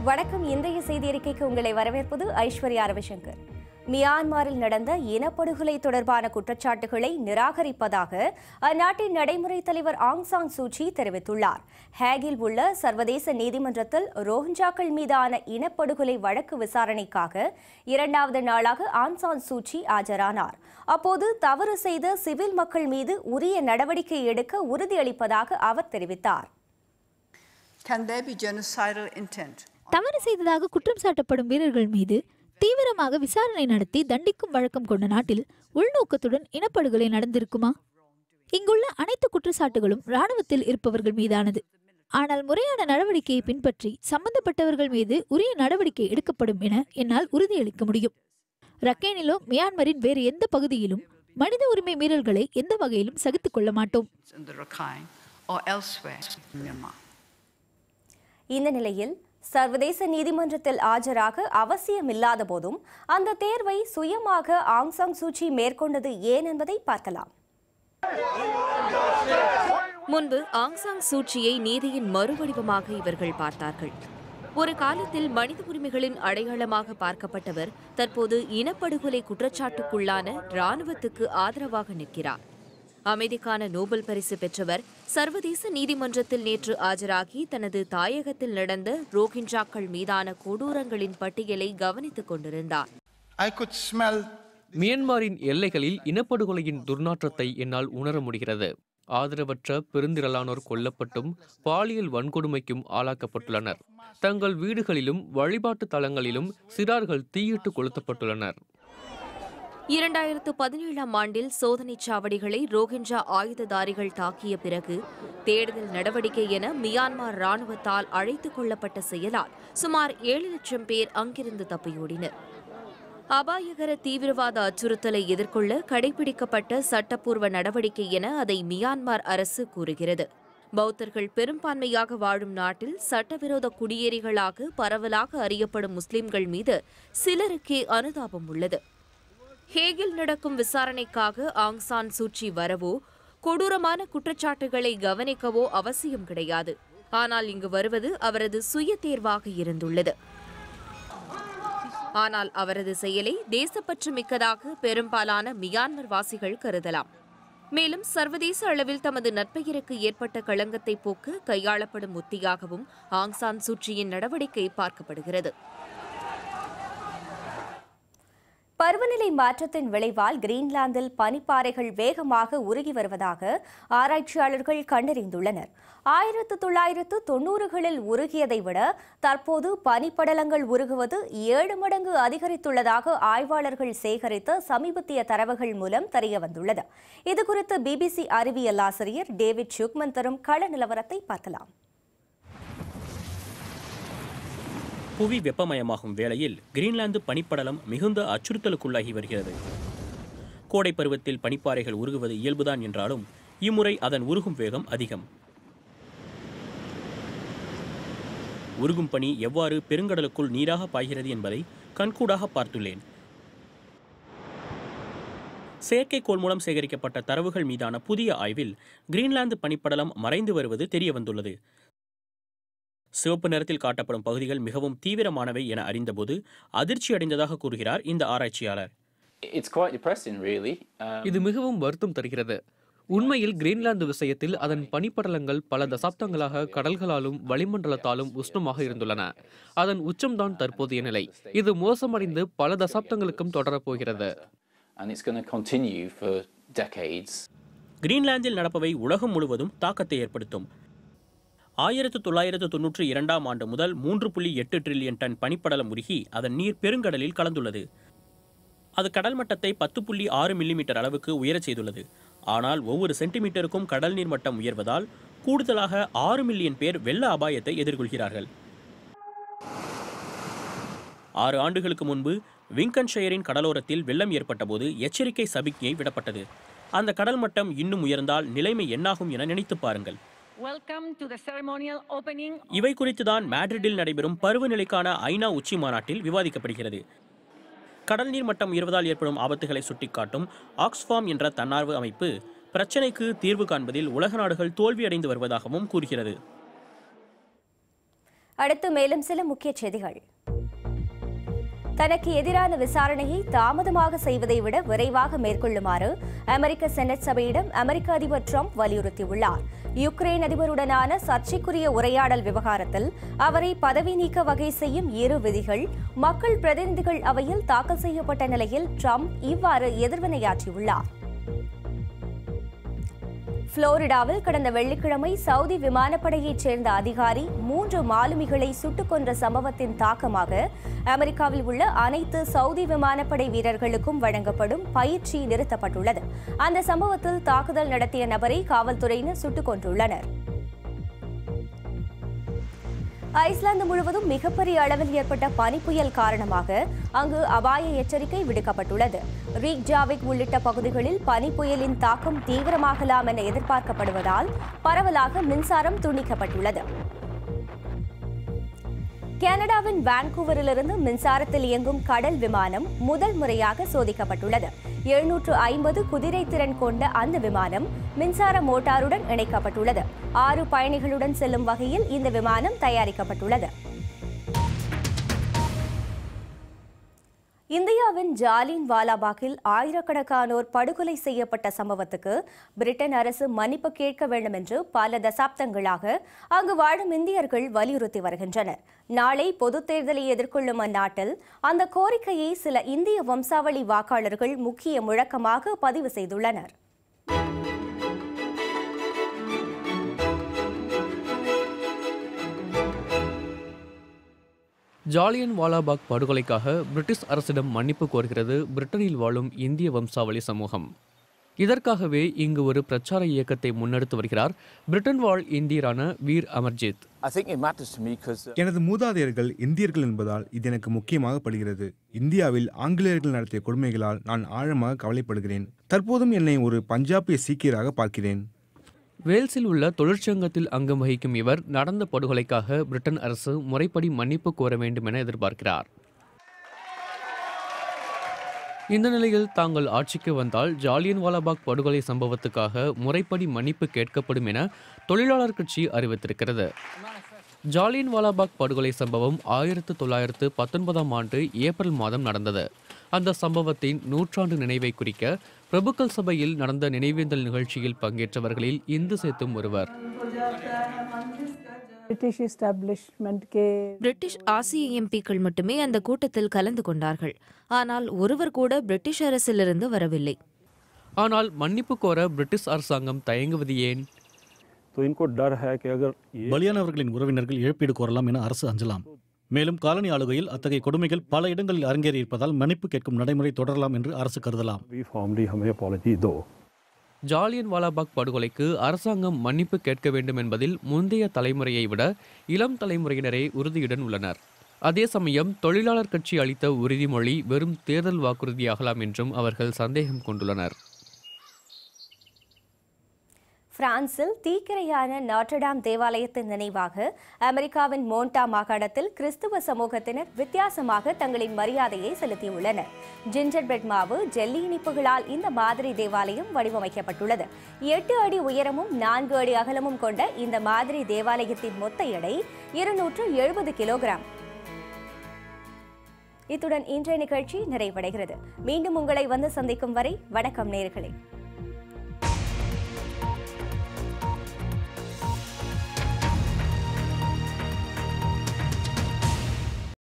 வணக்கம் இன்றைய செய்தி அறிக்கைக்கு உங்களை வரவேற்பது ஐஸ்வர்யா ரவிசங்கர் மியான்மரில் நடந்த இனப்படுகொலை தொடர்பான குற்றச்சாட்டுகளை நிராகரிப்பதாக அந்நாட்டின் நடைமுறை தலைவர் ஆங் சாங் சூச்சி தெரிவித்துள்ளார் ஹேகில் உள்ள சர்வதேச நீதிமன்றத்தில் ரோஹிஞ்சாக்கள் மீதான இனப்படுகொலை வழக்கு விசாரணைக்காக இரண்டாவது நாளாக ஆங் சாங் சூச்சி ஆஜரானார் அப்போது தவறு செய்த சிவில் மக்கள் மீது உரிய நடவடிக்கை எடுக்க உறுதியளிப்பதாக அவர் தெரிவித்தார் Can there be genocidal intent? தவறு செய்ததாக குற்றம் சாட்டப்படும் வீரர்கள் மீது தீவிரமாக விசாரணை நடத்தி தண்டிக்கும் வழக்கம் கொண்ட நாட்டில் உள்நோக்கத்துடன் இனப்படுகொலை நடந்திருக்குமா இங்குள்ள அனைத்து குற்றச்சாட்டுகளும் இராணுவத்தில் இருப்பவர்கள் மீதானது ஆனால் முறையான நடவடிக்கையை பின்பற்றி சம்பந்தப்பட்டவர்கள் மீது உரிய நடவடிக்கை எடுக்கப்படும் என என்னால் உறுதியளிக்க முடியும் ரக்கேனிலோ மியான்மரின் வேறு எந்த பகுதியிலும் மனித உரிமை மீறல்களை எந்த வகையிலும் சகித்துக் கொள்ள மாட்டோம் in the Rakhine or elsewhere in Myanmar. இந்த நிலையில் சர்வதேச நீதிமன்றத்தில் ஆஜராக அவசியமில்லாத போதும் அந்த தேர்வை சுயமாக ஆங் சாங் சூச்சி மேற்கொண்டது ஏன் என்பதை பார்க்கலாம் முன்பு ஆங் சாங் சூச்சியை நீதியின் மறுவடிவமாக இவர்கள் பார்த்தார்கள் ஒரு காலத்தில் மனித உரிமைகளின் அடையாளமாக பார்க்கப்பட்டவர் தற்போது இனப்படுகொலை குற்றச்சாட்டுக்குள்ளான இராணுவத்துக்கு ஆதரவாக நிற்கிறார் அமைதிக்கான நோபல் பரிசு பெற்றவர் சர்வதேச நீதிமன்றத்தில் நேற்று ஆஜராகி தனது தாயகத்தில் நடந்த ரோஹிஞ்சாக்கள் மீதான கொடூரங்களின் பட்டியலை கவனித்துக் கொண்டிருந்தார் I could smell மியன்மாரின் எல்லைகளில் இனப்படுகொலையின் துர்நாற்றத்தை என்னால் உணர முடிகிறது ஆதரவற்ற பெருந்திரளானோர் கொல்லப்பட்டும் பாலியல் வன்கொடுமைக்கும் ஆளாக்கப்பட்டுள்ளனர் தங்கள் வீடுகளிலும் வழிபாட்டு தலங்களிலும் சிறார்கள் தீயிட்டு கொளுத்தப்பட்டுள்ளனர் இரண்டாயிரத்து பதினேழாம் ஆண்டில் சோதனைச் சாவடிகளை ரோஹிஞ்சா ஆயுததாரிகள் தாக்கிய பிறகு தேடுதல் நடவடிக்கை என மியான்மர் ராணுவத்தால் அழைத்துக் கொள்ளப்பட்ட செயலால் சுமார் ஏழு லட்சம் பேர் அங்கிருந்து தப்பியோடினர் அபாயகர தீவிரவாத அச்சுறுத்தலை எதிர்கொள்ள கடைபிடிக்கப்பட்ட சட்டப்பூர்வ நடவடிக்கை என அதை மியான்மர் அரசு கூறுகிறது பௌத்தர்கள் பெரும்பான்மையாக வாழும் நாட்டில் சட்டவிரோத குடியேறிகளாக பரவலாக அறியப்படும் முஸ்லிம்கள் மீது சிலருக்கே அனுதாபம் உள்ளது ஹேகில் நடக்கும் விசாரணைக்காக ஆங் சான் சூச்சி வரவோ கொடூரமான குற்றச்சாட்டுகளை கவனிக்கவோ அவசியம் கிடையாது ஆனால் இங்கு வருவது அவரது சுய தேர்வாக இருந்துள்ளது ஆனால் அவரது செயலை தேசப்பற்று மிக்கதாக பெரும்பாலான மியான்மர் வாசிகள் கருதலாம் மேலும் சர்வதேச அளவில் தமது நற்பெயருக்கு ஏற்பட்ட களங்கத்தை போக்க கையாளப்படும் உத்தியாகவும் ஆங் சான் சூச்சியின் நடவடிக்கை பார்க்கப்படுகிறது பருவநிலை மாற்றத்தின் விளைவால் கிரீன்லாந்தில் பனிப்பாறைகள் வேகமாக உருகி வருவதாக ஆராய்ச்சியாளர்கள் கண்டறிந்துள்ளனர் ஆயிரத்து தொள்ளாயிரத்து தொன்னூறுகளில் உருகியதை விட தற்போது பனிப்படலங்கள் உருகுவது ஏழு மடங்கு அதிகரித்துள்ளதாக ஆய்வாளர்கள் சேகரித்த சமீபத்திய தரவுகள் மூலம் தெரியவந்துள்ளது இதுகுறித்து பிபிசி அறிவியல் ஆசிரியர் டேவிட் ஷுக்மன் தரும் கள நிலவரத்தை பார்க்கலாம் புவி வெப்பமயமாகும் வேளையில் கிரீன்லாந்து பனிப்படலம் மிகுந்த அச்சுறுத்தலுக்குள்ளாகி வருகிறது கோடை பருவத்தில் பனிப்பாறைகள் உருகுவது இயல்புதான் என்றாலும் இம்முறை அதன் உருகும் வேகம் அதிகம் உருகும் பனி எவ்வாறு பெருங்கடலுக்குள் நீராக பாய்கிறது என்பதை கண்கூடாக பார்த்துள்ளேன் செயற்கைக்கோள் மூலம் சேகரிக்கப்பட்ட தரவுகள் மீதான புதிய ஆய்வில் கிரீன்லாந்து பனிப்படலம் மறைந்து வருவது தெரியவந்துள்ளது சிவப்பு நிறத்தில் காட்டப்படும் பகுதிகள் மிகவும் தீவிரமானவை என அறிந்தபோது அதிர்ச்சி அடைந்ததாக கூறுகிறார் இந்த ஆராய்ச்சியாளர் It's quite depressing, really. Um, இது மிகவும் வருத்தம் தருகிறது உண்மையில் கிரீன்லாந்து விஷயத்தில் அதன் பனிப்படலங்கள் பல தசாப்தங்களாக கடல்களாலும் வளிமண்டலத்தாலும் உஷ்ணமாக இருந்துள்ளன அதன் உச்சம்தான் தற்போதைய நிலை இது மோசமடைந்து பல தசாப்தங்களுக்கும் தொடரப்போகிறது and it's going to continue for decades. கிரீன்லாந்தில் நடப்பவை உலகம் முழுவதும் தாக்கத்தை ஏற்படுத்தும் ஆயிரத்து தொள்ளாயிரத்து தொன்னூற்றி இரண்டாம் ஆண்டு முதல் மூன்று புள்ளி எட்டு ட்ரில்லியன் டன் பனிப்படலம் உருகி அதன் நீர் பெருங்கடலில் கலந்துள்ளது அது கடல் மட்டத்தை பத்து புள்ளி ஆறு மில்லிமீட்டர் அளவுக்கு உயரச் செய்துள்ளது ஆனால் ஒவ்வொரு சென்டிமீட்டருக்கும் கடல் நீர் மட்டம் உயர்வதால் கூடுதலாக ஆறு மில்லியன் பேர் வெள்ள அபாயத்தை எதிர்கொள்கிறார்கள் ஆறு ஆண்டுகளுக்கு முன்பு விங்கன்ஷயரின் கடலோரத்தில் வெள்ளம் ஏற்பட்டபோது எச்சரிக்கை சபிக்ஞை விடப்பட்டது அந்த கடல் மட்டம் இன்னும் உயர்ந்தால் நிலைமை என்னாகும் என நினைத்துப் பாருங்கள் Welcome to the ceremonial opening இவை குறித்துதான் மேட்ரிட்டில் நடைபெறும் பருவநிலைக்கான ஐநா உச்சி மாநாட்டில் விவாதிக்கப்படுகிறது கடல் நீர் மட்டம் உயர்வதால் ஏற்படும் ஆபத்துகளை சுட்டிக்காட்டும் ஆக்ஸ்ஃபார்ம் என்ற தன்னார்வ அமைப்பு பிரச்சினைக்கு தீர்வு காண்பதில் உலக நாடுகள் தோல்வியடைந்து வருவதாகவும் கூறுகிறது அடுத்து மேலும் சில முக்கிய செய்திகள் தனக்கு எதிரான விசாரணையை தாமதமாக செய்வதை விட விரைவாக மேற்கொள்ளுமாறு அமெரிக்க செனட் சபையிடம் அமெரிக்க அதிபர் ட்ரம்ப் வலியுறுத்தியுள்ளார் யுக்ரைன் அதிபருடனான சர்ச்சைக்குரிய உரையாடல் விவகாரத்தில் அவரை பதவி நீக்க வகை செய்யும் இரு விதிகள் மக்கள் பிரதிநிதிகள் அவையில் தாக்கல் செய்யப்பட்ட நிலையில் ட்ரம்ப் இவ்வாறு எதிர்வினையாற்றியுள்ளார் புளோரிடாவில் கடந்த வெள்ளிக்கிழமை சவுதி விமானப்படையைச் சேர்ந்த அதிகாரி மூன்று மாலுமிகளை சுட்டுக் கொன்ற சம்பவத்தின் தாக்கமாக அமெரிக்காவில் உள்ள அனைத்து சவுதி விமானப்படை வீரர்களுக்கும் வழங்கப்படும் பயிற்சி நிறுத்தப்பட்டுள்ளது அந்த சம்பவத்தில் தாக்குதல் நடத்திய நபரை காவல்துறையினர் சுட்டுக் கொன்றுள்ளனர் ஐஸ்லாந்து முழுவதும் மிகப்பெரிய அளவில் ஏற்பட்ட பனிப்புயல் காரணமாக அங்கு அபாய எச்சரிக்கை விடுக்கப்பட்டுள்ளது ரீக்ஜாவிக் உள்ளிட்ட பகுதிகளில் பனிப்புயலின் தாக்கம் தீவிரமாகலாம் என எதிர்பார்க்கப்படுவதால் பரவலாக மின்சாரம் துண்டிக்கப்பட்டுள்ளது கனடாவின் வான்கூவரிலிருந்து மின்சாரத்தில் இயங்கும் கடல் விமானம் முதல் முறையாக சோதிக்கப்பட்டுள்ளது எழுநூற்று ஐம்பது குதிரை திறன் கொண்ட அந்த விமானம் மின்சார மோட்டாருடன் இணைக்கப்பட்டுள்ளது ஆறு பயணிகளுடன் செல்லும் வகையில் இந்த விமானம் தயாரிக்கப்பட்டுள்ளது இந்தியாவின் ஜாலின் வாலாபாகில் ஆயிரக்கணக்கானோர் படுகொலை செய்யப்பட்ட சம்பவத்துக்கு பிரிட்டன் அரசு மன்னிப்பு கேட்க வேண்டும் என்று பல தசாப்தங்களாக அங்கு வாழும் இந்தியர்கள் வலியுறுத்தி வருகின்றனர் நாளை பொதுத் தேர்தலை எதிர்கொள்ளும் அந்நாட்டில் அந்த கோரிக்கையை சில இந்திய வம்சாவளி வாக்காளர்கள் முக்கிய முழக்கமாக பதிவு செய்துள்ளனர் ஜாலியன் வாலாபாக் படுகொலைக்காக பிரிட்டிஷ் அரசிடம் மன்னிப்பு கோருகிறது பிரிட்டனில் வாழும் இந்திய வம்சாவளி சமூகம் இதற்காகவே இங்கு ஒரு பிரச்சார இயக்கத்தை முன்னெடுத்து வருகிறார் பிரிட்டன் வாழ் இந்தியரான Veer Amarjit I think it matters to me because எனது மூதாதையர்கள் இந்தியர்கள் என்பதால் இது எனக்கு முக்கியமாக படுகிறது இந்தியாவில் ஆங்கிலேயர்கள் நடத்திய கொடுமைகளால் நான் ஆழமாக கவலைப்படுகிறேன் தற்போதும் என்னை ஒரு பஞ்சாபிய சீக்கியராக பார்க்கிறேன் வேல்ஸில் உள்ள தொழிற்சங்கத்தில் அங்கம் வகிக்கும் இவர் நடந்த படுகொலைக்காக பிரிட்டன் அரசு முறைப்படி மன்னிப்பு கோர வேண்டும் என எதிர்பார்க்கிறார் இந்த நிலையில் தாங்கள் ஆட்சிக்கு வந்தால் ஜாலியன் வாலாபாக் படுகொலை சம்பவத்துக்காக முறைப்படி மன்னிப்பு கேட்கப்படும் என தொழிலாளர் கட்சி அறிவித்திருக்கிறது ஜாலியன் வாலாபாக் படுகொலை சம்பவம் ஆயிரத்து தொள்ளாயிரத்து பத்தொன்பதாம் ஆண்டு ஏப்ரல் மாதம் நடந்தது அந்த சம்பவத்தின் நூற்றாண்டு நினைவை குறிக்க பிரபுக்கள் சபையில் நடந்த நினைவேந்தல் நிகழ்ச்சியில் பங்கேற்றவர்களில் இந்து சேத்தும் ஒருவர் ब्रिटिश इस्टेब्लिशमेंट के பிரிட்டிஷ் ஆசிய எம்பிக்கள் மட்டுமே அந்த கூட்டத்தில் கலந்து கொண்டார்கள் ஆனால் ஒருவர் கூட பிரிட்டிஷ் அரசிலிருந்து வரவில்லை ஆனால் மன்னிப்பு கோர பிரிட்டிஷ் அரசாங்கம் தயங்குவது ஏன் तो इनको डर है कि अगर ये பலியானவர்களின் உறவினர்கள் இழப்பீடு கோரலாம் என அரசு அஞ்சலாம் மேலும் காலனி ஆளுகையில் அத்தகைய கொடுமைகள் பல இடங்களில் அரங்கேறியிருப்பதால் மன்னிப்பு கேட்கும் நடைமுறை தொடரலாம் என்று அரசு கருதலாம் भी फॉर्मली हमें अपॉलॉजी दो ஜாலியன் வாலாபாக் படுகொலைக்கு அரசாங்கம் மன்னிப்பு கேட்க வேண்டும் என்பதில் முந்தைய தலைமுறையை விட இளம் தலைமுறையினரே உறுதியுடன் உள்ளனர் அதே சமயம் தொழிலாளர் கட்சி அளித்த உறுதிமொழி வெறும் தேர்தல் வாக்குறுதியாகலாம் என்றும் அவர்கள் சந்தேகம் கொண்டுள்ளனர் பிரான்சில் தீக்கிரையான நாட்டடாம் தேவாலயத்தின் நினைவாக அமெரிக்காவின் மோண்டா மாகாணத்தில் கிறிஸ்துவ சமூகத்தினர் வித்தியாசமாக தங்களின் மரியாதையை செலுத்தியுள்ளனர் ஜிஞ்சர் பிரெட் மாவு ஜெல்லி இனிப்புகளால் இந்த மாதிரி தேவாலயம் வடிவமைக்கப்பட்டுள்ளது எட்டு அடி உயரமும் நான்கு அடி அகலமும் கொண்ட இந்த மாதிரி தேவாலயத்தின் மொத்த எடை இருநூற்று எழுபது கிலோகிராம் இத்துடன் இன்றைய நிகழ்ச்சி நிறைவடைகிறது மீண்டும் உங்களை வந்து சந்திக்கும் வரை வணக்கம் நேர்களே